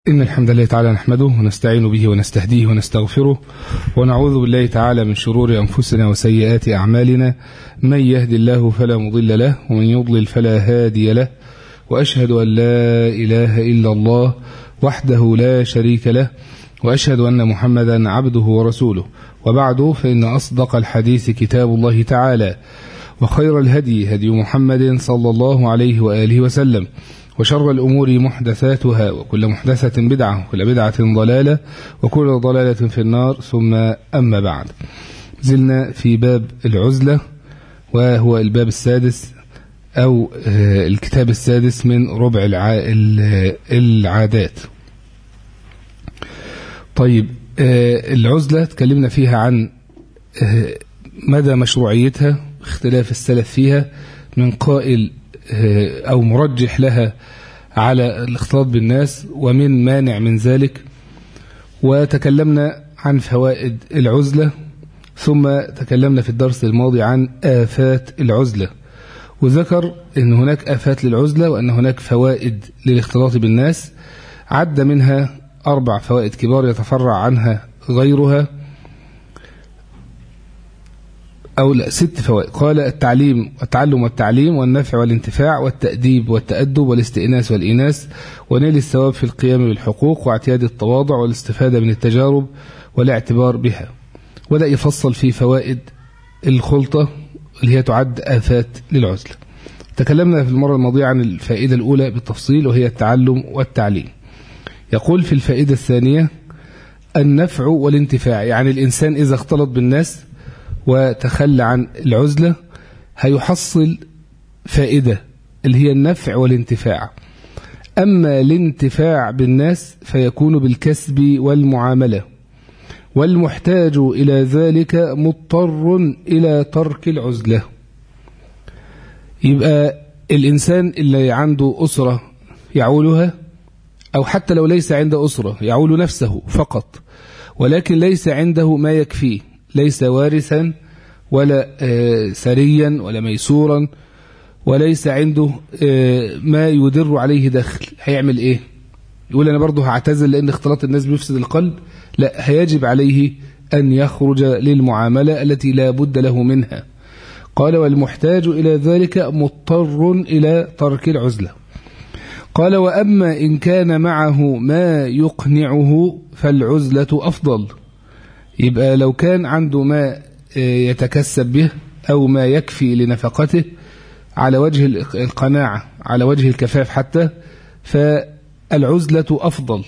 إن الحمد لله تعالى نحمده ونستعين به ونستهديه ونستغفره ونعوذ بالله تعالى من شرور أنفسنا وسيئات أعمالنا من يهد الله فلا مضل له ومن يضلل فلا هادي له وأشهد أن لا إله إلا الله وحده لا شريك له وأشهد أن محمدا عبده ورسوله وبعد فإن أصدق الحديث كتاب الله تعالى وخير الهدي هدي محمد صلى الله عليه وآله وسلم وشر الأمور محدثاتها وكل محدثة بدعة وكل بدعة ضلالة وكل ضلالة في النار ثم أما بعد زلنا في باب العزلة وهو الباب السادس أو الكتاب السادس من ربع العادات طيب العزلة تكلمنا فيها عن مدى مشروعيتها اختلاف السلف فيها من قائل أو مرجح لها على الاختلاط بالناس ومن مانع من ذلك وتكلمنا عن فوائد العزلة ثم تكلمنا في الدرس الماضي عن آفات العزلة وذكر أن هناك آفات للعزلة وأن هناك فوائد للاختلاط بالناس عد منها أربع فوائد كبار يتفرع عنها غيرها أو لا ست فوائد قال التعليم والتعلم والتعليم والنفع والانتفاع والتأديب والتأدب والاستئناس والإناس ونيل الثواب في القيام بالحقوق واعتياد التواضع والاستفادة من التجارب والاعتبار بها وده يفصل في فوائد الخلطة اللي هي تعد آفات للعزلة تكلمنا في المرة الماضية عن الفائدة الأولى بالتفصيل وهي التعلم والتعليم يقول في الفائدة الثانية النفع والانتفاع يعني الإنسان إذا اختلط بالناس وتخلى عن العزلة هيحصل فائدة اللي هي النفع والانتفاع أما الانتفاع بالناس فيكون بالكسب والمعاملة والمحتاج إلى ذلك مضطر إلى ترك العزلة يبقى الإنسان اللي عنده أسرة يعولها أو حتى لو ليس عنده أسرة يعول نفسه فقط ولكن ليس عنده ما يكفيه ليس وارثا ولا سريا ولا ميسورا وليس عنده ما يدر عليه دخل هيعمل ايه يقول انا برضه هعتزل لان اختلاط الناس بيفسد القلب لا هيجب عليه ان يخرج للمعاملة التي لا بد له منها قال والمحتاج الى ذلك مضطر الى ترك العزلة قال واما ان كان معه ما يقنعه فالعزلة افضل يبقى لو كان عنده ما يتكسب به أو ما يكفي لنفقته على وجه القناعة على وجه الكفاف حتى فالعزلة أفضل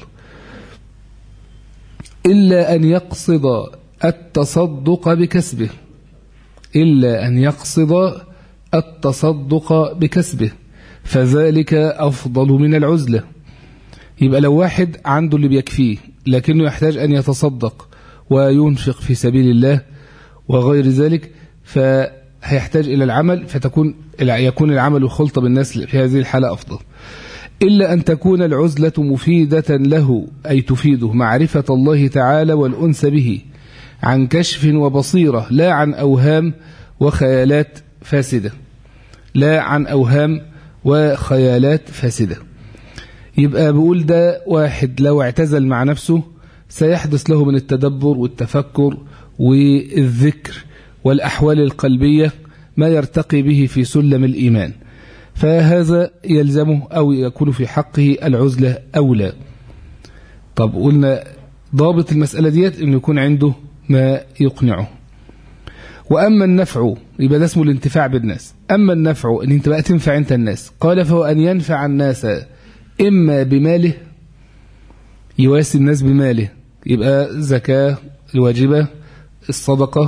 إلا أن يقصد التصدق بكسبه إلا أن يقصد التصدق بكسبه فذلك أفضل من العزلة يبقى لو واحد عنده اللي بيكفيه لكنه يحتاج أن يتصدق وينفق في سبيل الله وغير ذلك فهيحتاج إلى العمل فتكون يكون العمل خلطة بالناس في هذه الحالة أفضل إلا أن تكون العزلة مفيدة له أي تفيده معرفة الله تعالى والأنس به عن كشف وبصيرة لا عن أوهام وخيالات فاسدة لا عن أوهام وخيالات فاسدة يبقى بقول ده واحد لو اعتزل مع نفسه سيحدث له من التدبر والتفكر والذكر والأحوال القلبية ما يرتقي به في سلم الإيمان فهذا يلزمه أو يكون في حقه العزلة أولى طب قلنا ضابط المسألة ديت أنه يكون عنده ما يقنعه وأما النفع يبقى ده اسمه الانتفاع بالناس أما النفع أن انت بقى تنفع انت الناس قال فهو أن ينفع الناس إما بماله يواسي الناس بماله يبقى زكاة الواجبة الصدقة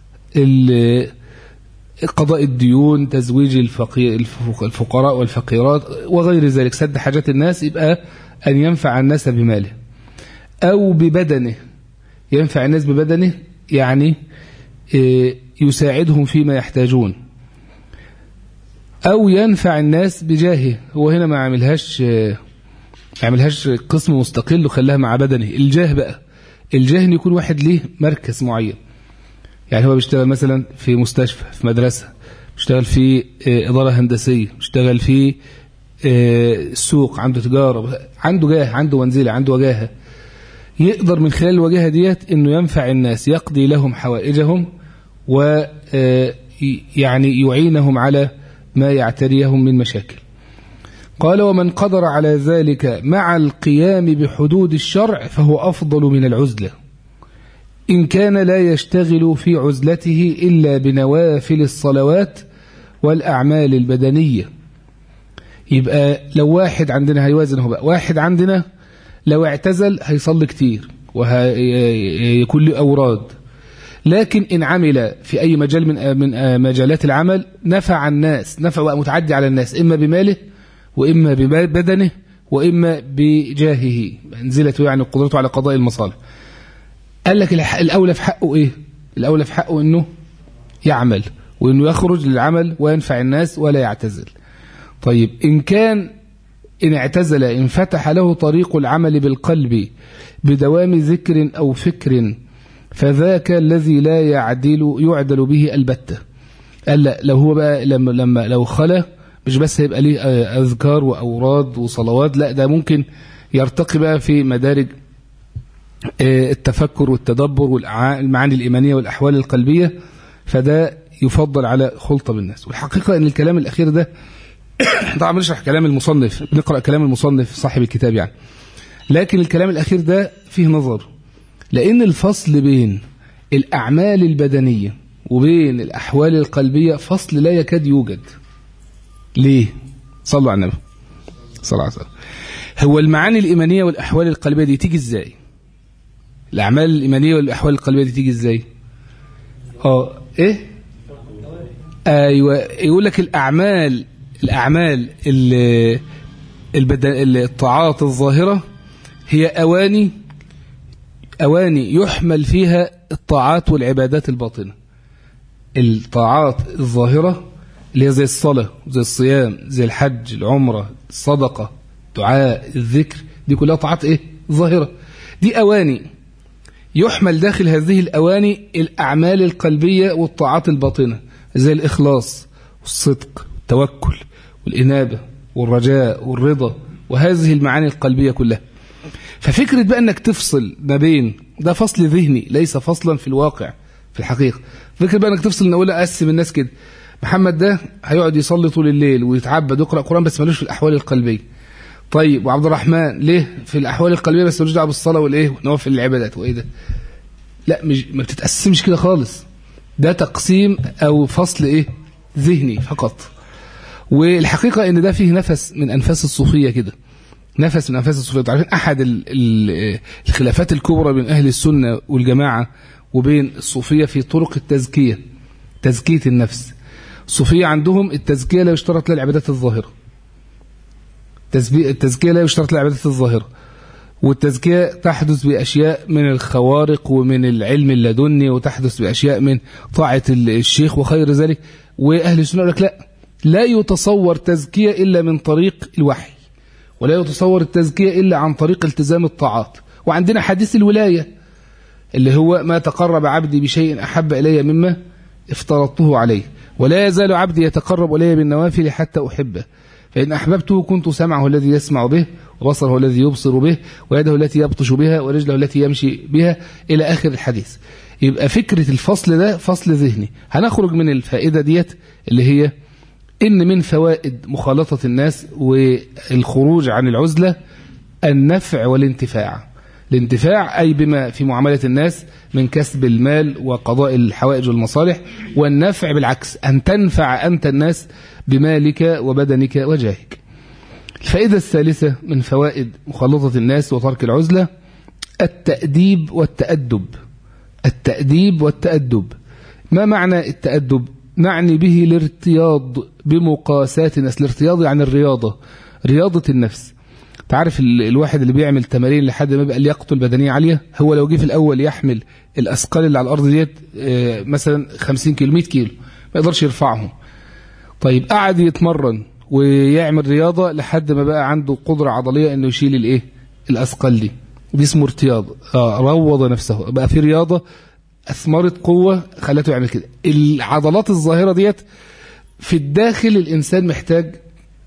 قضاء الديون تزويج الفقراء والفقيرات وغير ذلك سد حاجات الناس يبقى أن ينفع الناس بماله أو ببدنه ينفع الناس ببدنه يعني يساعدهم فيما يحتاجون أو ينفع الناس بجاهه هو هنا ما عملهاش ما عملهاش قسم مستقل وخلاها مع بدنه الجاه بقى الجاه ان يكون واحد ليه مركز معين يعني هو بيشتغل مثلا في مستشفى في مدرسة بيشتغل في إدارة هندسية بيشتغل في سوق عنده تجارة عنده جاه عنده منزلة عنده وجاهة يقدر من خلال الوجاهة ديت انه ينفع الناس يقضي لهم حوائجهم و يعني يعينهم على ما يعتريهم من مشاكل قال ومن قدر على ذلك مع القيام بحدود الشرع فهو أفضل من العزلة إن كان لا يشتغل في عزلته إلا بنوافل الصلوات والأعمال البدنية يبقى لو واحد عندنا هيوازن هو بقى واحد عندنا لو اعتزل هيصلي كتير ويكون له أوراد لكن إن عمل في أي مجال من من مجالات العمل نفع الناس نفع بقى متعدي على الناس إما بماله وإما ببدنه وإما بجاهه منزلته يعني قدرته على قضاء المصالح قال لك الأولى في حقه إيه الأولى في حقه إنه يعمل وإنه يخرج للعمل وينفع الناس ولا يعتزل طيب إن كان إن اعتزل إن فتح له طريق العمل بالقلب بدوام ذكر أو فكر فذاك الذي لا يعدل يعدل به البتة قال لا لو هو بقى لما, لما لو خلى مش بس هيبقى ليه أذكار وأوراد وصلوات لا ده ممكن يرتقي بقى في مدارج التفكر والتدبر والمعاني الإيمانية والأحوال القلبية فده يفضل على خلطة بالناس والحقيقة أن الكلام الأخير ده طبعا بنشرح كلام المصنف بنقرأ كلام المصنف صاحب الكتاب يعني لكن الكلام الأخير ده فيه نظر لأن الفصل بين الأعمال البدنية وبين الأحوال القلبية فصل لا يكاد يوجد ليه؟ صلوا على النبي صلى الله عليه وسلم هو المعاني الإيمانية والأحوال القلبية دي تيجي إزاي؟ الأعمال الإيمانية والأحوال القلبية دي تيجي إزاي؟ اه إيه؟ أيوة يقول لك الأعمال الأعمال البدن الطاعات الظاهرة هي أواني أواني يحمل فيها الطاعات والعبادات الباطنة الطاعات الظاهرة اللي هي زي الصلاة زي الصيام زي الحج العمرة الصدقة الدعاء الذكر دي كلها طاعات ايه ظاهرة دي أواني يحمل داخل هذه الأواني الأعمال القلبية والطاعات الباطنة زي الإخلاص والصدق والتوكل والإنابة والرجاء والرضا وهذه المعاني القلبية كلها ففكرة بقى أنك تفصل ما بين ده فصل ذهني ليس فصلا في الواقع في الحقيقة فكرة بقى أنك تفصل نقول أقسم الناس كده محمد ده هيقعد يصلي طول الليل ويتعبد ويقرأ قرآن بس ملوش في الأحوال القلبية طيب وعبد الرحمن ليه في الأحوال القلبية بس ملوش دعوه بالصلاة والإيه ونوافل العبادات وإيه ده لا مش ما بتتقسمش كده خالص ده تقسيم أو فصل إيه ذهني فقط والحقيقة ان ده فيه نفس من أنفاس الصوفية كده نفس من أنفاس الصوفية عارفين أحد الخلافات الكبرى بين أهل السنة والجماعة وبين الصوفية في طرق التزكية تزكية النفس الصوفية عندهم التزكية لا يشترط لها العبادات الظاهرة التزكية لا يشترط لها العبادات الظاهرة والتزكية تحدث بأشياء من الخوارق ومن العلم اللدني وتحدث بأشياء من طاعة الشيخ وخير ذلك وأهل السنة يقول لك لا لا يتصور تزكية إلا من طريق الوحي ولا يتصور التزكية إلا عن طريق التزام الطاعات وعندنا حديث الولاية اللي هو ما تقرب عبدي بشيء أحب إلي مما افترضته عليه ولا يزال عبدي يتقرب إلي بالنوافل حتى أحبه فإن أحببته كنت سمعه الذي يسمع به وبصره الذي يبصر به ويده التي يبطش بها ورجله التي يمشي بها إلى آخر الحديث يبقى فكرة الفصل ده فصل ذهني هنخرج من الفائدة ديت اللي هي إن من فوائد مخالطة الناس والخروج عن العزلة النفع والانتفاع الانتفاع أي بما في معاملة الناس من كسب المال وقضاء الحوائج والمصالح والنفع بالعكس أن تنفع أنت الناس بمالك وبدنك وجاهك الفائدة الثالثة من فوائد مخالطة الناس وترك العزلة التأديب والتأدب التأديب والتأدب ما معنى التأدب نعني به الارتياض بمقاسات الناس الارتياض يعني الرياضة رياضة النفس تعرف الواحد اللي بيعمل تمارين لحد ما يبقى لياقته البدنية عالية هو لو جه في الأول يحمل الأثقال اللي على الأرض ديت مثلا 50 كيلو 100 كيلو ما يقدرش يرفعهم طيب قعد يتمرن ويعمل رياضة لحد ما بقى عنده قدرة عضلية انه يشيل الايه الأثقال دي دي اسمه ارتياض آه روض نفسه بقى في رياضة أثمرت قوة خلته يعمل كده العضلات الظاهرة ديت في الداخل الإنسان محتاج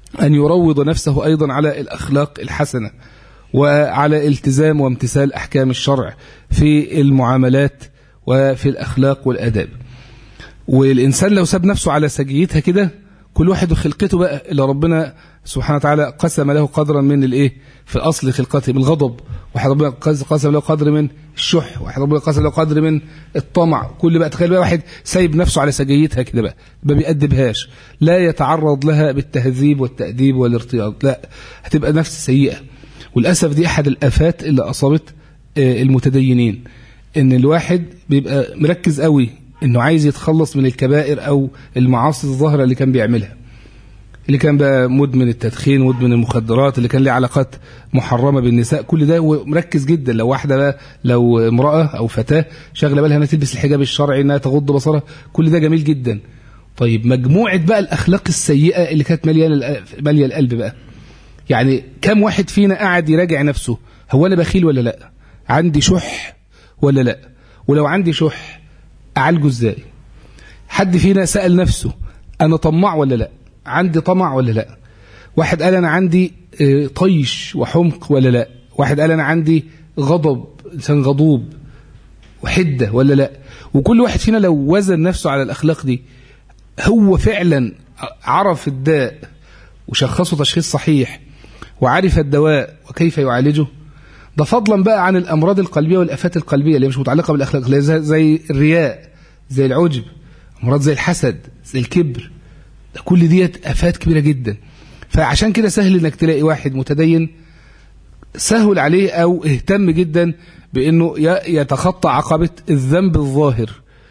أن يروض نفسه أيضا على الأخلاق الحسنة وعلى التزام وامتثال أحكام الشرع في المعاملات وفي الأخلاق والأداب والإنسان لو ساب نفسه على سجيتها كده كل واحد وخلقته بقى اللي ربنا سبحانه وتعالى قسم له قدرا من الايه في اصل خلقته من الغضب واحد ربنا قسم له قدر من الشح واحد ربنا قسم له قدر من الطمع كل بقى تخيل بقى واحد سايب نفسه على سجيتها كده بقى ما بيأدبهاش لا يتعرض لها بالتهذيب والتأديب والارتياض لا هتبقى نفس سيئة وللأسف دي أحد الآفات اللي أصابت المتدينين إن الواحد بيبقى مركز قوي إنه عايز يتخلص من الكبائر أو المعاصي الظاهرة اللي كان بيعملها اللي كان بقى مدمن التدخين مدمن المخدرات اللي كان له علاقات محرمة بالنساء كل ده ومركز جدا لو واحدة بقى لو امرأة أو فتاة شغلة بالها انها تلبس الحجاب الشرعي انها تغض بصرها كل ده جميل جدا طيب مجموعة بقى الأخلاق السيئة اللي كانت مالية مالية القلب بقى يعني كم واحد فينا قاعد يراجع نفسه هو أنا بخيل ولا لا عندي شح ولا لا ولو عندي شح أعالجه ازاي حد فينا سأل نفسه أنا طماع ولا لا عندي طمع ولا لا واحد قال أنا عندي طيش وحمق ولا لا واحد قال أنا عندي غضب إنسان غضوب وحدة ولا لا وكل واحد فينا لو وزن نفسه على الأخلاق دي هو فعلا عرف الداء وشخصه تشخيص صحيح وعرف الدواء وكيف يعالجه ده فضلا بقى عن الأمراض القلبية والأفات القلبية اللي مش متعلقة بالأخلاق زي الرياء زي العجب أمراض زي الحسد زي الكبر ده كل ديت آفات كبيرة جدا فعشان كده سهل انك تلاقي واحد متدين سهل عليه او اهتم جدا بانه يتخطى عقبة الذنب الظاهر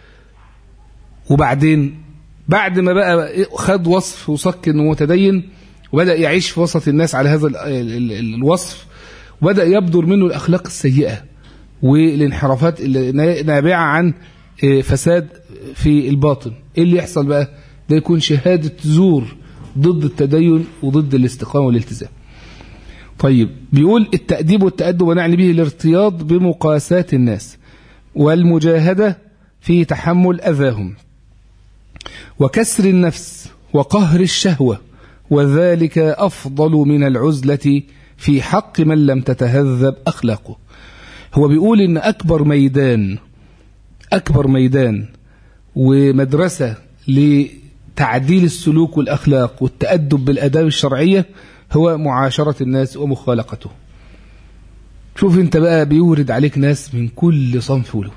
وبعدين بعد ما بقى خد وصف وصك انه متدين وبدأ يعيش في وسط الناس على هذا الوصف وبدأ يبدر منه الأخلاق السيئة والانحرافات النابعة عن فساد في الباطن ايه اللي يحصل بقى ده يكون شهادة زور ضد التدين وضد الاستقامة والالتزام طيب بيقول التأديب والتأدب ونعني به الارتياض بمقاسات الناس والمجاهدة في تحمل أذاهم وكسر النفس وقهر الشهوة وذلك أفضل من العزلة في حق من لم تتهذب أخلاقه هو بيقول إن أكبر ميدان أكبر ميدان ومدرسة لتعديل السلوك والأخلاق والتأدب بالأداب الشرعية هو معاشرة الناس ومخالقته شوف انت بقى بيورد عليك ناس من كل صنف ولون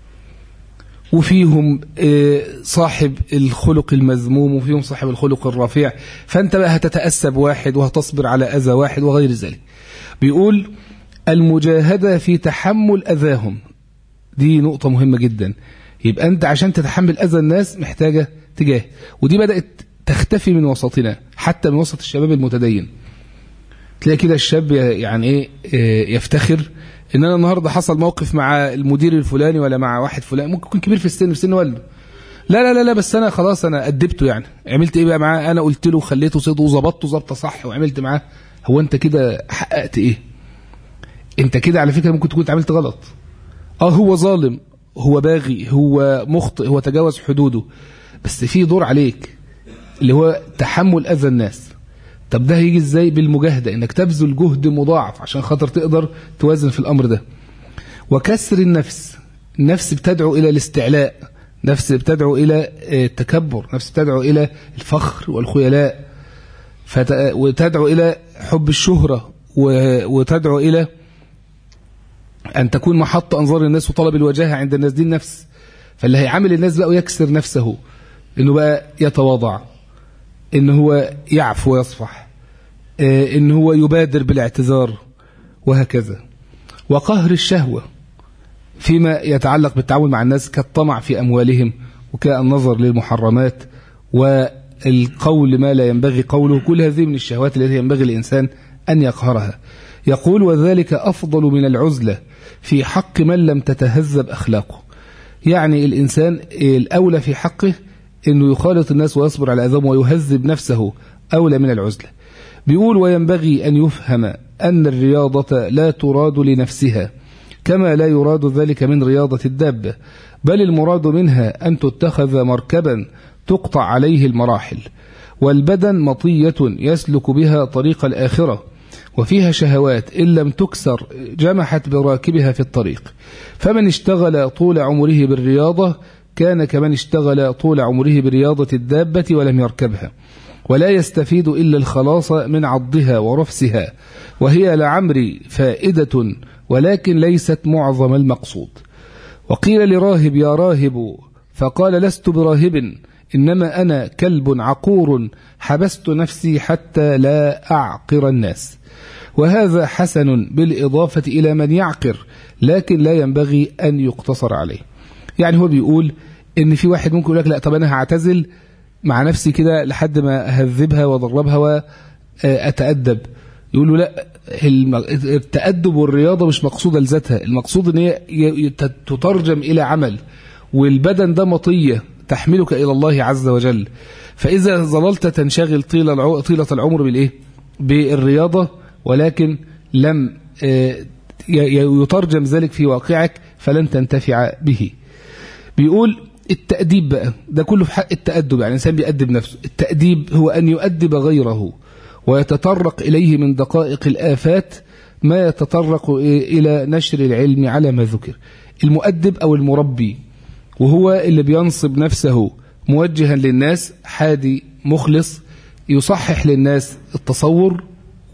وفيهم صاحب الخلق المذموم وفيهم صاحب الخلق الرفيع فانت بقى هتتأسب واحد وهتصبر على أذى واحد وغير ذلك بيقول المجاهدة في تحمل أذاهم دي نقطة مهمة جدا يبقى أنت عشان تتحمل أذى الناس محتاجة تجاه ودي بدأت تختفي من وسطنا حتى من وسط الشباب المتدين تلاقي كده الشاب يعني ايه يفتخر ان انا النهارده حصل موقف مع المدير الفلاني ولا مع واحد فلان ممكن يكون كبير في السن في سن والده لا لا لا لا بس انا خلاص انا ادبته يعني عملت ايه بقى معاه انا قلت له خليته صيد وظبطته ظبطه صح وعملت معاه هو انت كده حققت ايه انت كده على فكره ممكن تكون عملت غلط اه هو ظالم هو باغي هو مخطئ هو تجاوز حدوده بس في دور عليك اللي هو تحمل اذى الناس طب ده هيجي ازاي بالمجاهده انك تبذل جهد مضاعف عشان خاطر تقدر توازن في الامر ده وكسر النفس النفس بتدعو الى الاستعلاء نفس بتدعو الى التكبر نفس بتدعو الى الفخر والخيلاء فت... وتدعو الى حب الشهره و... وتدعو الى ان تكون محط انظار الناس وطلب الوجاهه عند الناس دي النفس فاللي هيعامل الناس بقى ويكسر نفسه انه بقى يتواضع ان هو يعفو ويصفح ان هو يبادر بالاعتذار وهكذا وقهر الشهوة فيما يتعلق بالتعامل مع الناس كالطمع في أموالهم وكالنظر للمحرمات والقول ما لا ينبغي قوله كل هذه من الشهوات التي ينبغي الإنسان أن يقهرها يقول وذلك أفضل من العزلة في حق من لم تتهذب أخلاقه يعني الإنسان الأولى في حقه أنه يخالط الناس ويصبر على أذام ويهذب نفسه أولى من العزلة بيقول وينبغي أن يفهم أن الرياضة لا تراد لنفسها كما لا يراد ذلك من رياضة الدابة بل المراد منها أن تتخذ مركبا تقطع عليه المراحل والبدن مطية يسلك بها طريق الآخرة وفيها شهوات إن لم تكسر جمحت براكبها في الطريق فمن اشتغل طول عمره بالرياضة كان كمن اشتغل طول عمره برياضة الدابة ولم يركبها ولا يستفيد إلا الخلاص من عضها ورفسها وهي لعمري فائدة ولكن ليست معظم المقصود وقيل لراهب يا راهب فقال لست براهب إنما أنا كلب عقور حبست نفسي حتى لا أعقر الناس وهذا حسن بالإضافة إلى من يعقر لكن لا ينبغي أن يقتصر عليه يعني هو بيقول إن في واحد ممكن يقول لك لا طب أنا هعتزل مع نفسي كده لحد ما أهذبها وأضربها وأتأدب يقول له لا التأدب والرياضة مش مقصودة لذاتها المقصود ان هي تترجم إلى عمل والبدن ده مطية تحملك إلى الله عز وجل فإذا ظللت تنشغل طيلة طيلة العمر بالإيه بالرياضة ولكن لم يترجم ذلك في واقعك فلن تنتفع به بيقول التأديب بقى ده كله في حق التأدب يعني الإنسان بيأدب نفسه التأديب هو أن يؤدب غيره ويتطرق إليه من دقائق الآفات ما يتطرق إلى نشر العلم على ما ذكر المؤدب أو المربي وهو اللي بينصب نفسه موجها للناس حادي مخلص يصحح للناس التصور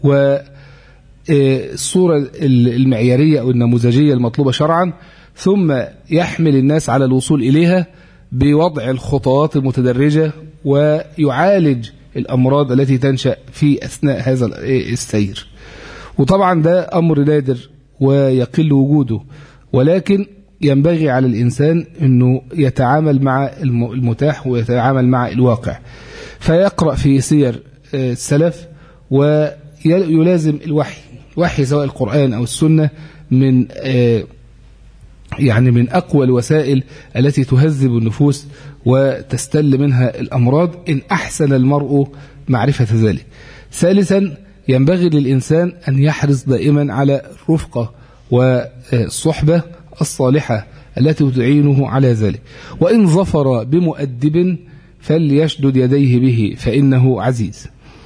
والصورة المعيارية أو النموذجية المطلوبة شرعا ثم يحمل الناس على الوصول إليها بوضع الخطوات المتدرجة ويعالج الأمراض التي تنشأ في أثناء هذا السير وطبعا ده أمر نادر ويقل وجوده ولكن ينبغي على الإنسان أنه يتعامل مع المتاح ويتعامل مع الواقع فيقرأ في سير السلف ويلازم الوحي وحي سواء القرآن أو السنة من يعني من أقوى الوسائل التي تهذب النفوس وتستل منها الأمراض إن أحسن المرء معرفة ذلك ثالثا ينبغي للإنسان أن يحرص دائما على الرفقة والصحبة الصالحة التي تعينه على ذلك وإن ظفر بمؤدب فليشدد يديه به فإنه عزيز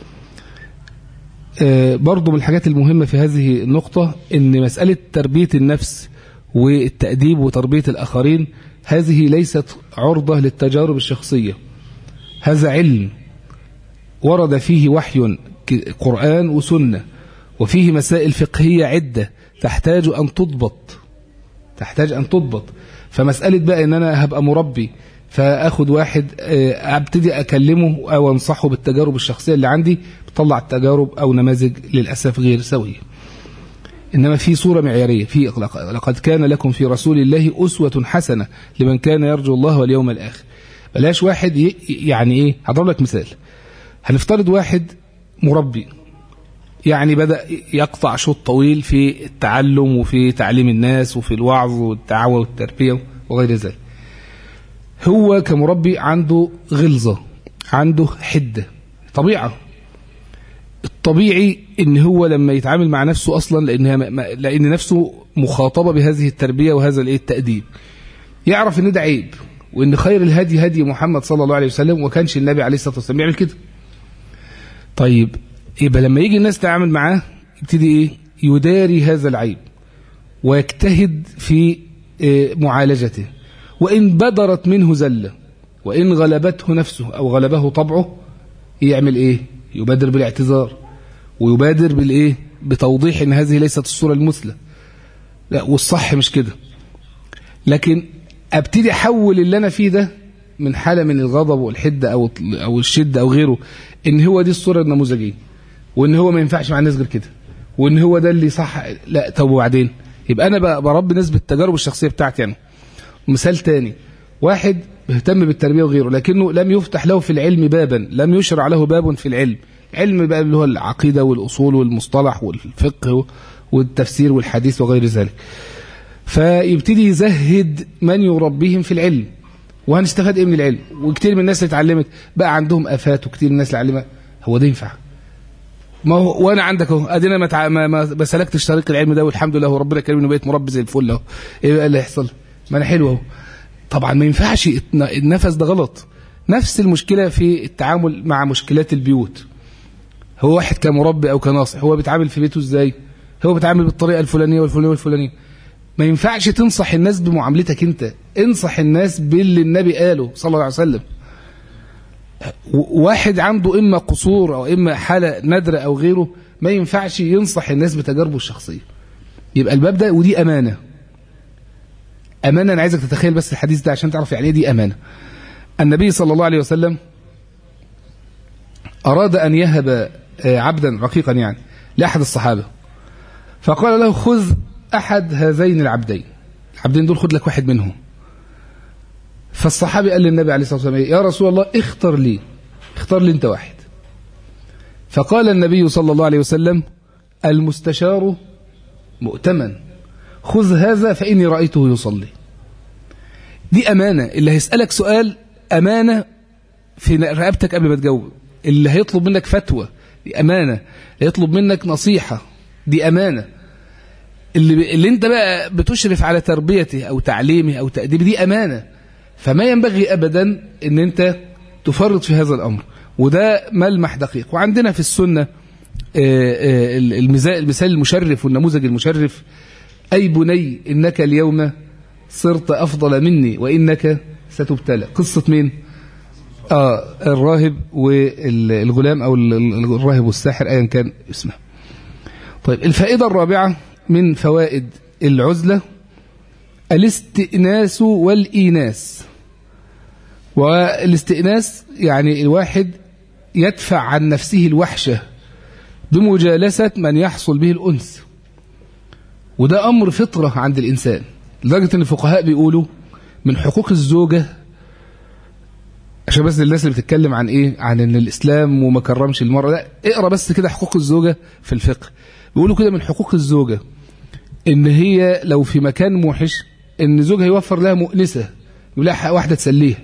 برضو من الحاجات المهمة في هذه النقطة أن مسألة تربية النفس والتأديب وتربية الآخرين هذه ليست عرضة للتجارب الشخصية هذا علم ورد فيه وحي قرآن وسنة وفيه مسائل فقهية عدة تحتاج أن تضبط تحتاج أن تضبط فمسألة بقى أن أنا هبقى مربي فأخد واحد أبتدي أكلمه أو أنصحه بالتجارب الشخصية اللي عندي بطلع التجارب أو نماذج للأسف غير سوية إنما في صورة معيارية في لقد كان لكم في رسول الله أسوة حسنة لمن كان يرجو الله واليوم الآخر بلاش واحد يعني إيه هضرب لك مثال هنفترض واحد مربي يعني بدأ يقطع شوط طويل في التعلم وفي تعليم الناس وفي الوعظ والدعوة والتربية وغير ذلك هو كمربي عنده غلظة عنده حدة طبيعة الطبيعي ان هو لما يتعامل مع نفسه اصلا لان لان نفسه مخاطبه بهذه التربيه وهذا الايه التاديب يعرف ان ده عيب وان خير الهدي هدي محمد صلى الله عليه وسلم وكانش النبي عليه الصلاه والسلام يعمل كده طيب يبقى لما يجي الناس تتعامل معاه يبتدي ايه يداري هذا العيب ويجتهد في معالجته وان بدرت منه زله وان غلبته نفسه او غلبه طبعه يعمل ايه يبادر بالاعتذار ويبادر بالايه بتوضيح ان هذه ليست الصوره المثلى لا والصح مش كده لكن ابتدي احول اللي انا فيه ده من حاله من الغضب والحده او او الشده او غيره ان هو دي الصوره النموذجيه وان هو ما ينفعش مع الناس غير كده وان هو ده اللي صح لا طب وبعدين يبقى انا بقى بربي نسبه التجارب الشخصيه بتاعتي انا مثال تاني واحد بيهتم بالتربيه وغيره لكنه لم يفتح له في العلم بابا لم يشرع له باب في العلم علم بقى اللي هو العقيده والاصول والمصطلح والفقه والتفسير والحديث وغير ذلك فيبتدي يزهد من يربيهم في العلم وهنستفاد ايه من العلم وكتير من الناس اللي اتعلمت بقى عندهم افات وكتير من الناس اللي علمها هو ده ينفع ما هو وانا عندك اهو ادينا ما, تع... ما ما سلكتش طريق العلم ده والحمد لله وربنا كريمني وبقيت مربي زي الفل اهو ايه بقى اللي هيحصل ما انا حلو اهو طبعا ما ينفعش النفس ده غلط نفس المشكلة في التعامل مع مشكلات البيوت هو واحد كمربي أو كناصح هو بيتعامل في بيته إزاي هو بيتعامل بالطريقة الفلانية والفلانية والفلانية ما ينفعش تنصح الناس بمعاملتك انت انصح الناس باللي النبي قاله صلى الله عليه وسلم واحد عنده إما قصور أو إما حالة نادرة أو غيره ما ينفعش ينصح الناس بتجاربه الشخصية يبقى الباب ده ودي أمانة أمانة أنا عايزك تتخيل بس الحديث ده عشان تعرف يعني إيه دي أمانة النبي صلى الله عليه وسلم أراد أن يهب عبدا رقيقا يعني لأحد الصحابة فقال له خذ أحد هذين العبدين العبدين دول خذ لك واحد منهم فالصحابي قال للنبي عليه الصلاة والسلام يا رسول الله اختر لي اختار لي انت واحد فقال النبي صلى الله عليه وسلم المستشار مؤتمن خذ هذا فإني رأيته يصلي دي أمانة اللي هيسألك سؤال أمانة في رقبتك قبل ما تجاوب اللي هيطلب منك فتوى دي أمانة اللي هيطلب منك نصيحة دي أمانة اللي, اللي انت بقى بتشرف على تربيته أو تعليمه أو تأديبه دي أمانة فما ينبغي أبدا ان انت تفرط في هذا الأمر وده ملمح دقيق وعندنا في السنة المثال المشرف والنموذج المشرف أي بني إنك اليوم صرت أفضل مني وإنك ستبتلى قصة مين آه الراهب والغلام أو الراهب والساحر أيا كان اسمه طيب الفائدة الرابعة من فوائد العزلة الاستئناس والإيناس والاستئناس يعني الواحد يدفع عن نفسه الوحشة بمجالسة من يحصل به الأنس وده أمر فطرة عند الإنسان لدرجة أن الفقهاء بيقولوا من حقوق الزوجة عشان بس الناس اللي بتتكلم عن إيه عن أن الإسلام وما كرمش المرأة لا اقرأ بس كده حقوق الزوجة في الفقه بيقولوا كده من حقوق الزوجة ان هي لو في مكان موحش ان زوجها يوفر لها مؤنسة يقول لها واحدة تسليها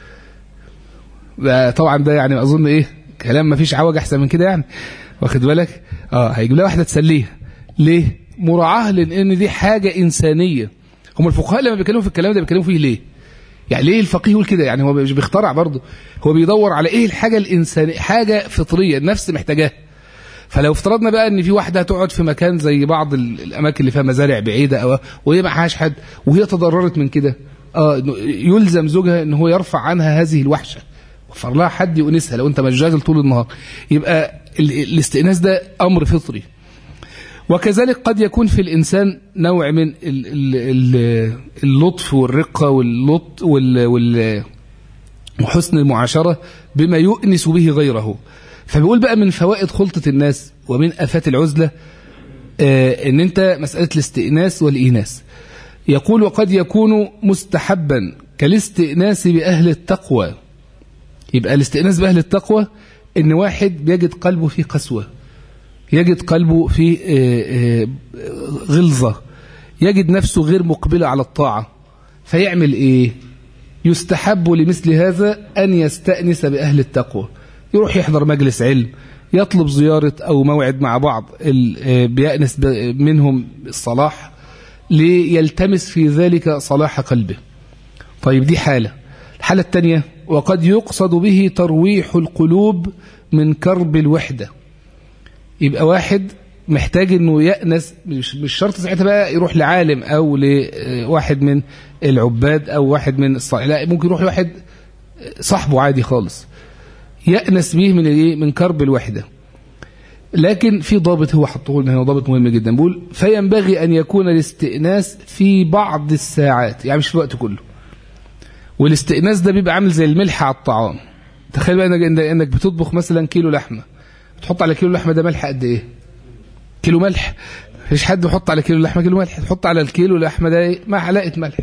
طبعا ده يعني اظن ايه كلام ما فيش عوج احسن من كده يعني واخد بالك اه هيجيب لها واحدة تسليها ليه مراعاة لان دي حاجة انسانية هم الفقهاء لما بيتكلموا في الكلام ده بيتكلموا فيه ليه يعني ليه الفقيه يقول كده يعني هو مش بيخترع برضه هو بيدور على ايه الحاجة الانسانية حاجة فطرية النفس محتاجاها فلو افترضنا بقى ان في واحده هتقعد في مكان زي بعض الاماكن اللي فيها مزارع بعيده او وهي معهاش حد وهي تضررت من كده اه يلزم زوجها ان هو يرفع عنها هذه الوحشه وفر لها حد يؤنسها لو انت مشغول طول النهار يبقى الاستئناس ده امر فطري وكذلك قد يكون في الانسان نوع من اللطف والرقه واللط وال وحسن المعاشره بما يؤنس به غيره فبيقول بقى من فوائد خلطة الناس ومن آفات العزلة آه ان انت مسألة الاستئناس والإيناس يقول وقد يكون مستحبا كالاستئناس بأهل التقوى يبقى الاستئناس بأهل التقوى ان واحد بيجد قلبه في قسوة يجد قلبه في آه آه غلظة يجد نفسه غير مقبلة على الطاعة فيعمل ايه يستحب لمثل هذا أن يستأنس بأهل التقوى يروح يحضر مجلس علم يطلب زيارة أو موعد مع بعض بيأنس منهم الصلاح ليلتمس في ذلك صلاح قلبه طيب دي حالة الحالة الثانية وقد يقصد به ترويح القلوب من كرب الوحدة يبقى واحد محتاج انه يأنس مش, مش شرط ساعتها بقى يروح لعالم او لواحد من العباد او واحد من الصالح لا ممكن يروح لواحد صاحبه عادي خالص يأنس به من ايه من كرب الوحدة لكن في ضابط هو حطه لنا هنا ضابط مهم جدا بيقول فينبغي أن يكون الاستئناس في بعض الساعات يعني مش في الوقت كله والاستئناس ده بيبقى عامل زي الملح على الطعام تخيل بقى انك, إنك بتطبخ مثلا كيلو لحمة تحط على كيلو لحمة ده ملح قد ايه كيلو ملح مفيش حد يحط على كيلو لحمة كيلو ملح تحط على الكيلو لحمة ده معلقة ملح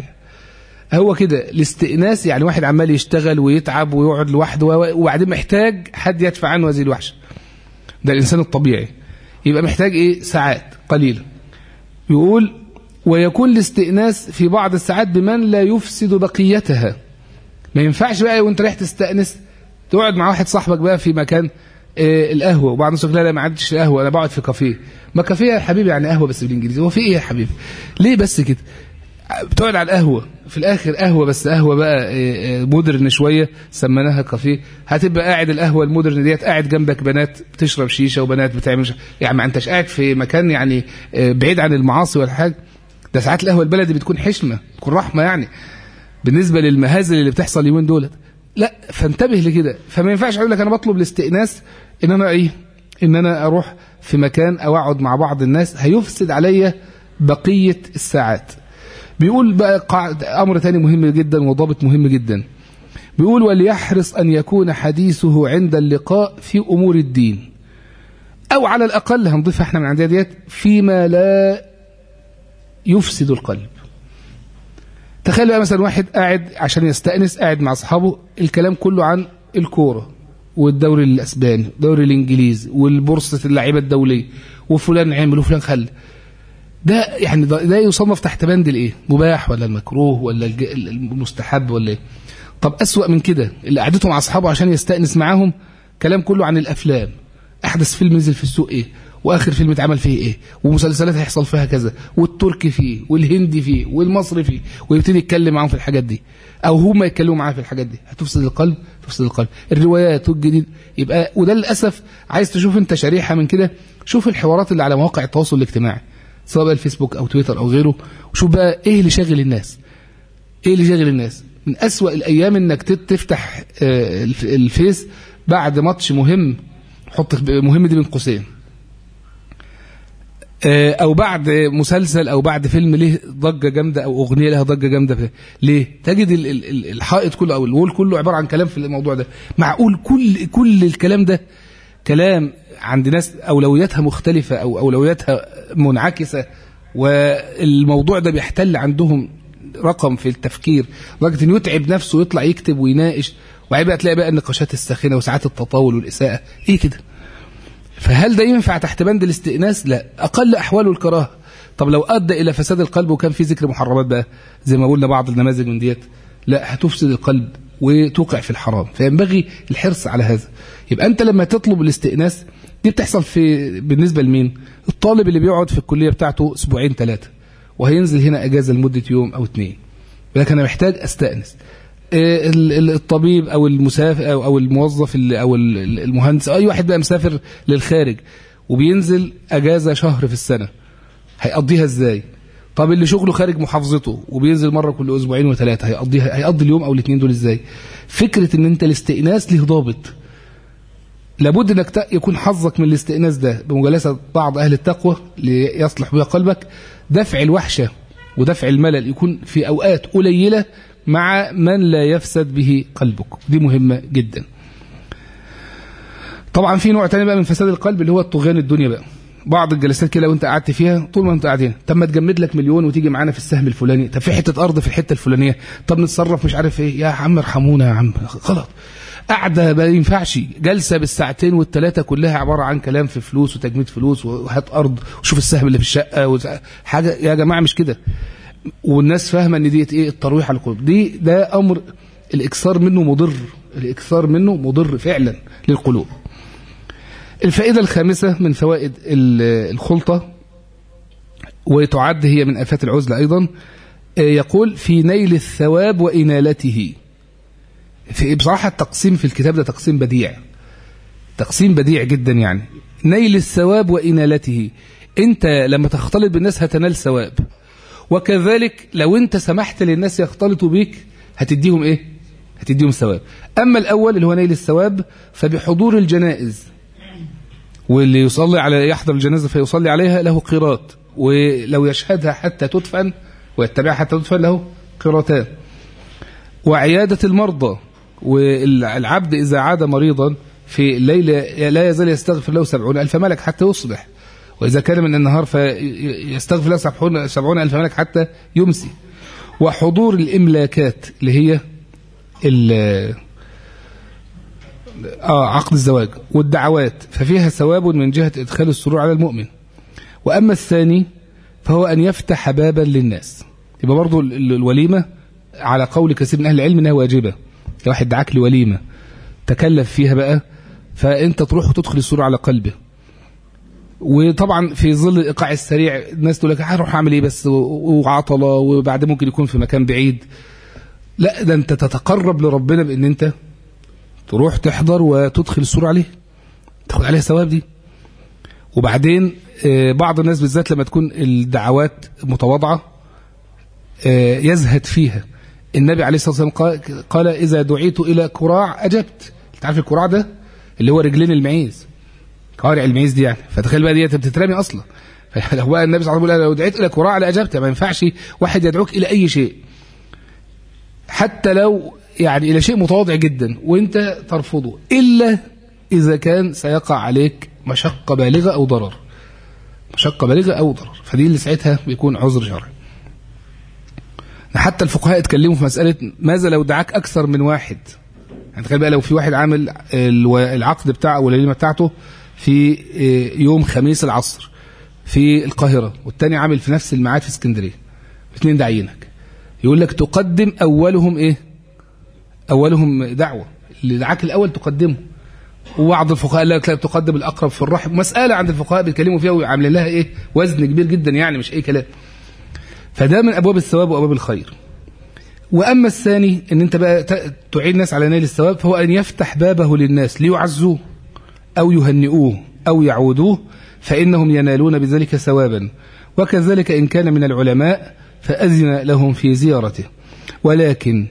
هو كده الاستئناس يعني واحد عمال يشتغل ويتعب ويقعد لوحده وبعدين محتاج حد يدفع عنه هذه الوحشة ده الإنسان الطبيعي يبقى محتاج إيه ساعات قليلة يقول ويكون الاستئناس في بعض الساعات بمن لا يفسد بقيتها ما ينفعش بقى وانت رايح تستأنس تقعد مع واحد صاحبك بقى في مكان آه القهوة وبعض الناس لا لا ما عدتش القهوة أنا بقعد في كافيه ما كافيه يا حبيبي يعني قهوة بس بالإنجليزي هو في إيه يا حبيبي ليه بس كده بتقعد على القهوة في الآخر قهوة بس قهوة بقى مودرن شوية سميناها كافيه هتبقى قاعد القهوة المودرن ديت قاعد جنبك بنات بتشرب شيشة وبنات بتعمل ش... يعني ما انتش قاعد في مكان يعني بعيد عن المعاصي ولا حاجة ده ساعات القهوة البلدي بتكون حشمة تكون رحمة يعني بالنسبة للمهازل اللي بتحصل اليومين دولت لا فانتبه لكده فما ينفعش اقول لك انا بطلب الاستئناس ان انا ايه ان انا اروح في مكان او اقعد مع بعض الناس هيفسد عليا بقية الساعات بيقول بقى قاعد امر تاني مهم جدا وضابط مهم جدا بيقول وليحرص ان يكون حديثه عند اللقاء في امور الدين او على الاقل هنضيفها احنا من عندنا ديت فيما لا يفسد القلب تخيل بقى مثلا واحد قاعد عشان يستأنس قاعد مع اصحابه الكلام كله عن الكوره والدوري الاسباني والدوري الانجليزي والبورصه اللعيبه الدوليه وفلان عمل وفلان خلى ده يعني ده, ده يصنف تحت بند الايه مباح ولا المكروه ولا المستحب ولا ايه طب اسوأ من كده اللي قعدته مع اصحابه عشان يستأنس معاهم كلام كله عن الافلام احدث فيلم نزل في السوق ايه واخر فيلم اتعمل فيه ايه ومسلسلات هيحصل فيها كذا والتركي فيه والهندي فيه والمصري فيه ويبتدي يتكلم معاهم في الحاجات دي او هم يتكلموا معاه في الحاجات دي هتفسد القلب تفسد القلب الروايات والجديد يبقى وده للاسف عايز تشوف انت شريحه من كده شوف الحوارات اللي على مواقع التواصل الاجتماعي سواء بقى الفيسبوك او تويتر او غيره وشوف بقى ايه اللي شاغل الناس ايه اللي شاغل الناس من اسوأ الايام انك تفتح الفيس بعد ماتش مهم حط مهم دي بين قوسين او بعد مسلسل او بعد فيلم ليه ضجه جامده او اغنيه لها ضجه جامده فيه. ليه تجد الحائط كله او الوول كله عباره عن كلام في الموضوع ده معقول كل كل الكلام ده كلام عند ناس اولوياتها مختلفه او اولوياتها منعكسه والموضوع ده بيحتل عندهم رقم في التفكير لدرجه انه يتعب نفسه ويطلع يكتب ويناقش وبعدين بقى تلاقي بقى النقاشات الساخنه وساعات التطاول والاساءه ايه كده فهل ده ينفع تحت بند الاستئناس لا اقل احواله الكراهه طب لو ادى الى فساد القلب وكان في ذكر محرمات بقى زي ما قلنا بعض النماذج من ديت لا هتفسد القلب وتوقع في الحرام فينبغي الحرص على هذا يبقى انت لما تطلب الاستئناس دي بتحصل في بالنسبه لمين الطالب اللي بيقعد في الكليه بتاعته اسبوعين ثلاثه وهينزل هنا اجازه لمده يوم او اثنين لكن انا محتاج استانس الطبيب او المسافر او الموظف او المهندس اي واحد بقى مسافر للخارج وبينزل اجازه شهر في السنه هيقضيها ازاي طب اللي شغله خارج محافظته وبينزل مره كل اسبوعين وثلاثه هيقضيها هيقضي اليوم او الاثنين دول ازاي فكره ان انت الاستئناس له ضابط لابد انك يكون حظك من الاستئناس ده بمجالسه بعض اهل التقوى ليصلح بها قلبك دفع الوحشه ودفع الملل يكون في اوقات قليله مع من لا يفسد به قلبك دي مهمة جدا طبعا في نوع تاني بقى من فساد القلب اللي هو الطغيان الدنيا بقى بعض الجلسات كده وانت قعدت فيها طول ما انت قاعدين طب ما تجمد لك مليون وتيجي معانا في السهم الفلاني طب في حته ارض في الحته الفلانيه طب نتصرف مش عارف ايه يا عم ارحمونا يا عم غلط قاعده ما ينفعش جلسه بالساعتين والثلاثه كلها عباره عن كلام في فلوس وتجميد فلوس وهات ارض وشوف السهم اللي في الشقه حاجه يا جماعه مش كده والناس فاهمه ان ديت ايه الترويح على القلوب دي ده امر الاكثار منه مضر الاكثار منه مضر فعلا للقلوب الفائده الخامسه من فوائد الخلطه وتعد هي من افات العزله ايضا يقول في نيل الثواب وانالته في بصراحه التقسيم في الكتاب ده تقسيم بديع تقسيم بديع جدا يعني نيل الثواب وانالته انت لما تختلط بالناس هتنال ثواب وكذلك لو انت سمحت للناس يختلطوا بيك هتديهم ايه هتديهم ثواب اما الاول اللي هو نيل الثواب فبحضور الجنائز واللي يصلي على يحضر الجنازه فيصلي عليها له قيراط ولو يشهدها حتى تدفن ويتبعها حتى تدفن له قيراتان وعياده المرضى والعبد اذا عاد مريضا في الليل لا يزال يستغفر له سبعون ألف ملك حتى يصبح وإذا كان من النهار فيستغفر له سبعون, سبعون ألف ملك حتى يمسي وحضور الإملاكات اللي هي آه عقد الزواج والدعوات ففيها ثواب من جهة إدخال السرور على المؤمن وأما الثاني فهو أن يفتح بابا للناس يبقى برضو الوليمة على قول كثير من أهل العلم أنها واجبة واحد دعاك لوليمة تكلف فيها بقى فأنت تروح وتدخل السرور على قلبه وطبعا في ظل الايقاع السريع الناس تقول لك هروح اعمل ايه بس وعطله وبعد ممكن يكون في مكان بعيد لا ده انت تتقرب لربنا بان انت تروح تحضر وتدخل السور عليه تاخد عليها ثواب دي وبعدين بعض الناس بالذات لما تكون الدعوات متواضعه يزهد فيها النبي عليه الصلاه والسلام قال اذا دعيت الى كراع اجبت انت عارف الكراع ده اللي هو رجلين المعيز قارع المعيز دي يعني فتخيل بقى دي بتترمي اصلا فلو بقى النبي صلى الله عليه وسلم لو دعيت الى كراع لاجبت ما ينفعش واحد يدعوك الى اي شيء حتى لو يعني الى شيء متواضع جدا وانت ترفضه الا اذا كان سيقع عليك مشقه بالغه او ضرر مشقه بالغه او ضرر فدي اللي ساعتها بيكون عذر شرعي حتى الفقهاء اتكلموا في مساله ماذا لو دعاك اكثر من واحد يعني تخيل بقى لو في واحد عامل العقد بتاعه او الوليمه بتاعته في يوم خميس العصر في القاهرة والتاني عامل في نفس الميعاد في اسكندرية الاثنين داعينك يقول لك تقدم أولهم إيه أولهم دعوة اللي دعاك الأول تقدمه وبعض الفقهاء قال لك لا تقدم الأقرب في الرحم مسألة عند الفقهاء بيتكلموا فيها وعاملين لها إيه وزن كبير جدا يعني مش أي كلام فده من أبواب الثواب وأبواب الخير وأما الثاني أن أنت بقى تعين الناس على نيل الثواب فهو أن يفتح بابه للناس ليعزوه أو يهنئوه أو يعودوه فإنهم ينالون بذلك ثوابا وكذلك إن كان من العلماء فأذن لهم في زيارته ولكن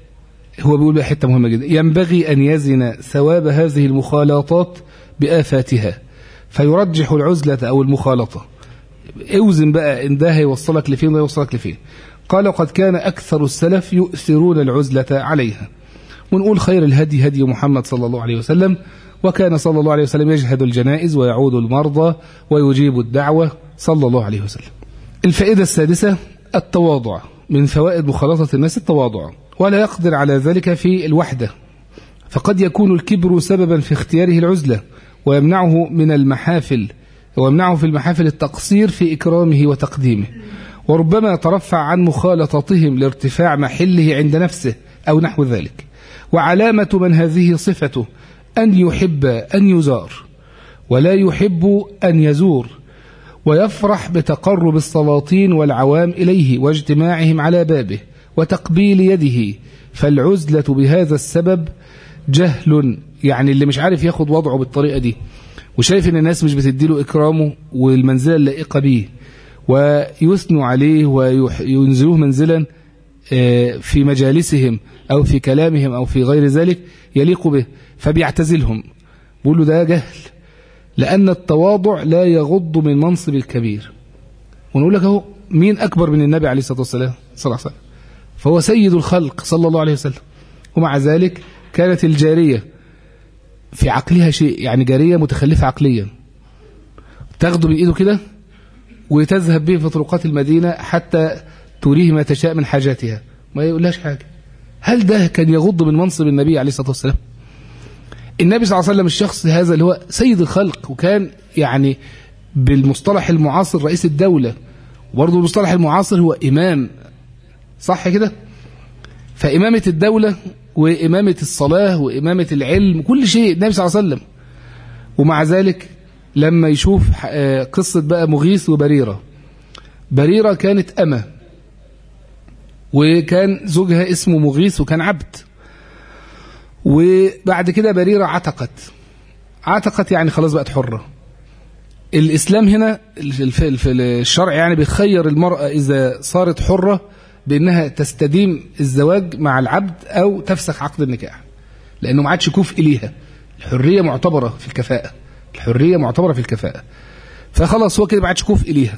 هو بيقول بقى حتة مهمة جدا ينبغي أن يزن ثواب هذه المخالطات بآفاتها فيرجح العزلة أو المخالطة اوزن بقى إن ده هيوصلك لفين وده هيوصلك لفين قال قد كان أكثر السلف يؤثرون العزلة عليها ونقول خير الهدي هدي محمد صلى الله عليه وسلم وكان صلى الله عليه وسلم يجهد الجنائز ويعود المرضى ويجيب الدعوة صلى الله عليه وسلم الفائدة السادسة التواضع من فوائد مخالطة الناس التواضع ولا يقدر على ذلك في الوحدة فقد يكون الكبر سببا في اختياره العزلة ويمنعه من المحافل ويمنعه في المحافل التقصير في إكرامه وتقديمه وربما يترفع عن مخالطتهم لارتفاع محله عند نفسه أو نحو ذلك وعلامة من هذه صفته أن يحب أن يزار ولا يحب أن يزور ويفرح بتقرب السلاطين والعوام إليه واجتماعهم على بابه وتقبيل يده فالعزلة بهذا السبب جهل يعني اللي مش عارف ياخد وضعه بالطريقة دي وشايف ان الناس مش بتديله إكرامه والمنزلة اللائقة به ويثنوا عليه وينزلوه منزلا في مجالسهم أو في كلامهم أو في غير ذلك يليق به فبيعتزلهم بيقول له ده جهل لأن التواضع لا يغض من منصب الكبير ونقول لك اهو مين أكبر من النبي عليه الصلاة والسلام صلى الله عليه وسلم فهو سيد الخلق صلى الله عليه وسلم ومع ذلك كانت الجارية في عقلها شيء يعني جارية متخلفة عقليا تاخده من إيده كده وتذهب به في طرقات المدينة حتى تريه ما تشاء من حاجاتها ما يقولهاش حاجة هل ده كان يغض من منصب النبي عليه الصلاة والسلام النبي صلى الله عليه وسلم الشخص هذا اللي هو سيد الخلق وكان يعني بالمصطلح المعاصر رئيس الدولة وبرضه المصطلح المعاصر هو إمام صح كده فإمامة الدولة وإمامة الصلاة وإمامة العلم كل شيء النبي صلى الله عليه وسلم ومع ذلك لما يشوف قصة بقى مغيث وبريرة بريرة كانت أمة وكان زوجها اسمه مغيث وكان عبد وبعد كده بريرة عتقت عتقت يعني خلاص بقت حرة الإسلام هنا في الشرع يعني بيخير المرأة إذا صارت حرة بأنها تستديم الزواج مع العبد أو تفسخ عقد النكاح لأنه ما عادش كفء ليها الحرية معتبرة في الكفاءة الحرية معتبرة في الكفاءة فخلاص هو كده ما عادش كفء ليها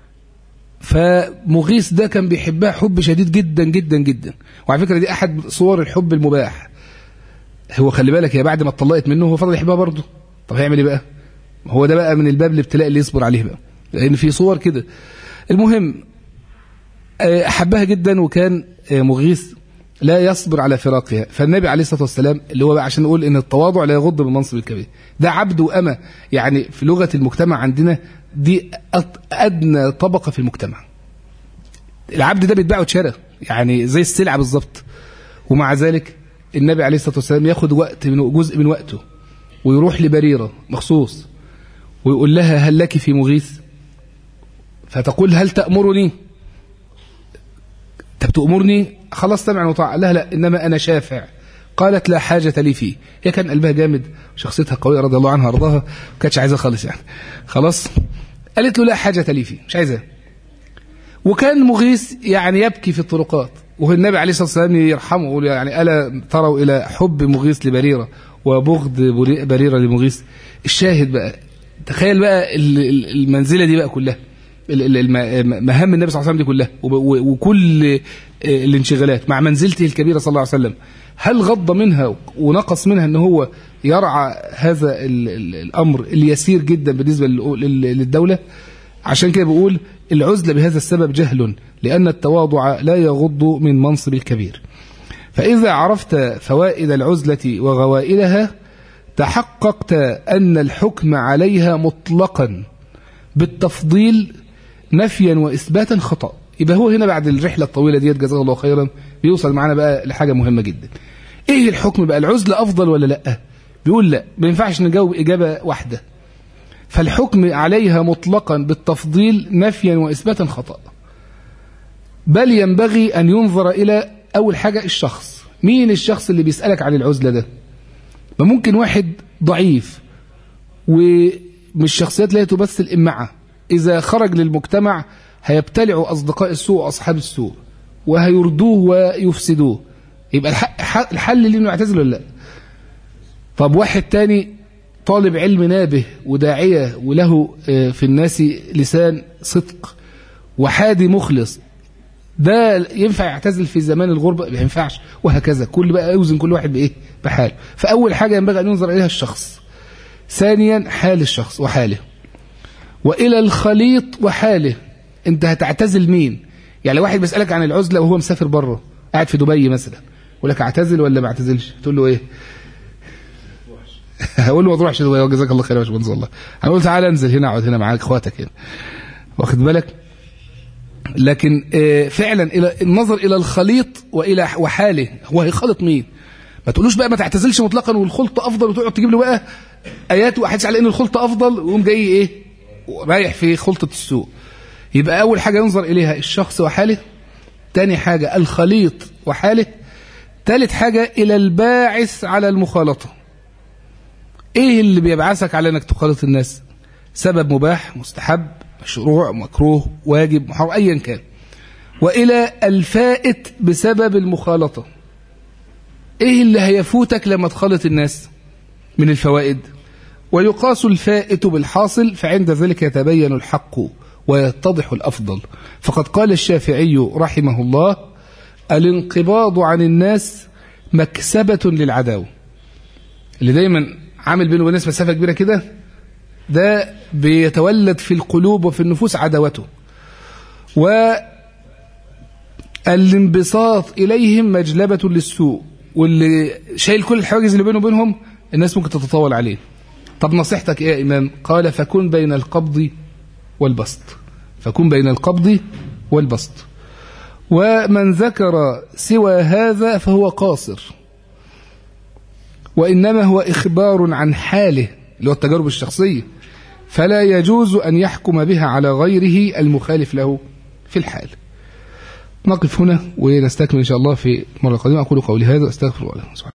فمغيث ده كان بيحبها حب شديد جدا جدا جدا وعلى فكرة دي أحد صور الحب المباح هو خلي بالك هي بعد ما اتطلقت منه هو فضل يحبها برضه طب هيعمل ايه بقى هو ده بقى من الباب الابتلاء اللي يصبر عليه بقى لأن في صور كده المهم أحبها جدا وكان مغيث لا يصبر على فراقها فالنبي عليه الصلاة والسلام اللي هو بقى عشان نقول ان التواضع لا يغض من منصب الكبير ده عبد وأمة يعني في لغة المجتمع عندنا دي أدنى طبقة في المجتمع العبد ده بيتباع وتشرى يعني زي السلعة بالظبط ومع ذلك النبي عليه الصلاة والسلام ياخد وقت من جزء من وقته ويروح لبريرة مخصوص ويقول لها هل لك في مغيث فتقول هل تأمرني طب تأمرني خلاص سمع وطاع لا لا إنما أنا شافع قالت لا حاجة لي فيه هي كان قلبها جامد شخصيتها قوية رضي الله عنها أرضاها ما كانتش عايزة خالص يعني خلاص قالت له لا حاجة لي فيه مش عايزة وكان مغيث يعني يبكي في الطرقات وهو النبي عليه الصلاة والسلام يرحمه يقول يعني ألا تروا إلى حب مغيث لبريرة وبغض بريرة لمغيث الشاهد بقى تخيل بقى المنزلة دي بقى كلها مهام النبي صلى الله عليه وسلم دي كلها وكل الانشغالات مع منزلته الكبيرة صلى الله عليه وسلم هل غض منها ونقص منها ان هو يرعى هذا الامر اليسير جدا بالنسبة للدولة عشان كده بقول العزلة بهذا السبب جهل لأن التواضع لا يغض من منصب الكبير فإذا عرفت فوائد العزلة وغوائلها تحققت أن الحكم عليها مطلقا بالتفضيل نفيا وإثباتا خطأ يبقى هو هنا بعد الرحلة الطويلة ديت جزاه الله خيرا بيوصل معنا بقى لحاجة مهمة جدا ايه الحكم بقى العزلة افضل ولا لا بيقول لا ما ينفعش نجاوب اجابة واحدة فالحكم عليها مطلقا بالتفضيل نفيا واثباتا خطأ بل ينبغي ان ينظر الى اول حاجة الشخص مين الشخص اللي بيسألك عن العزلة ده ما ممكن واحد ضعيف ومش شخصيات لا تمثل إمعة إذا خرج للمجتمع هيبتلعوا أصدقاء السوء وأصحاب السوء وهيردوه ويفسدوه يبقى الحل ليه انه يعتزل ولا لا طب واحد تاني طالب علم نابه وداعية وله في الناس لسان صدق وحادي مخلص ده ينفع يعتزل في زمان الغربة ما ينفعش وهكذا كل بقى يوزن كل واحد بإيه بحاله فأول حاجة ينبغي أن ينظر إليها الشخص ثانيا حال الشخص وحاله وإلى الخليط وحاله أنت هتعتزل مين يعني لو واحد بيسألك عن العزلة وهو مسافر بره قاعد في دبي مثلا يقول لك اعتزل ولا ما اعتزلش تقول له ايه هقول له ما تروحش دبي جزاك الله خير يا باشمهندس والله هقول تعالى انزل هنا اقعد هنا معاك اخواتك هنا واخد بالك لكن فعلا الى النظر الى الخليط والى وحاله هو هيخلط مين ما تقولوش بقى ما تعتزلش مطلقا والخلط افضل وتقعد تجيب له بقى ايات واحاديث على ان الخلط افضل ويقوم جاي ايه رايح في خلطه السوق يبقى اول حاجه ينظر اليها الشخص وحاله تاني حاجه الخليط وحاله تالت حاجه الى الباعث على المخالطه ايه اللي بيبعثك على انك تخالط الناس سبب مباح مستحب مشروع مكروه واجب محرم ايا كان والى الفائت بسبب المخالطه ايه اللي هيفوتك لما تخالط الناس من الفوائد ويقاس الفائت بالحاصل فعند ذلك يتبين الحق ويتضح الافضل فقد قال الشافعي رحمه الله الانقباض عن الناس مكسبه للعداوه اللي دايما عامل بينه وبين الناس مسافه كبيره كده ده بيتولد في القلوب وفي النفوس عداوته والانبساط إليهم مجلبة للسوء واللي شايل كل الحواجز اللي بينه وبينهم الناس ممكن تتطاول عليه طب نصيحتك ايه يا إمام قال فكن بين القبض والبسط فكن بين القبض والبسط ومن ذكر سوى هذا فهو قاصر وإنما هو إخبار عن حاله اللي هو التجارب الشخصية فلا يجوز أن يحكم بها على غيره المخالف له في الحال نقف هنا ونستكمل إن شاء الله في مرة قادمة أقول قولي هذا أستغفر الله سبحانه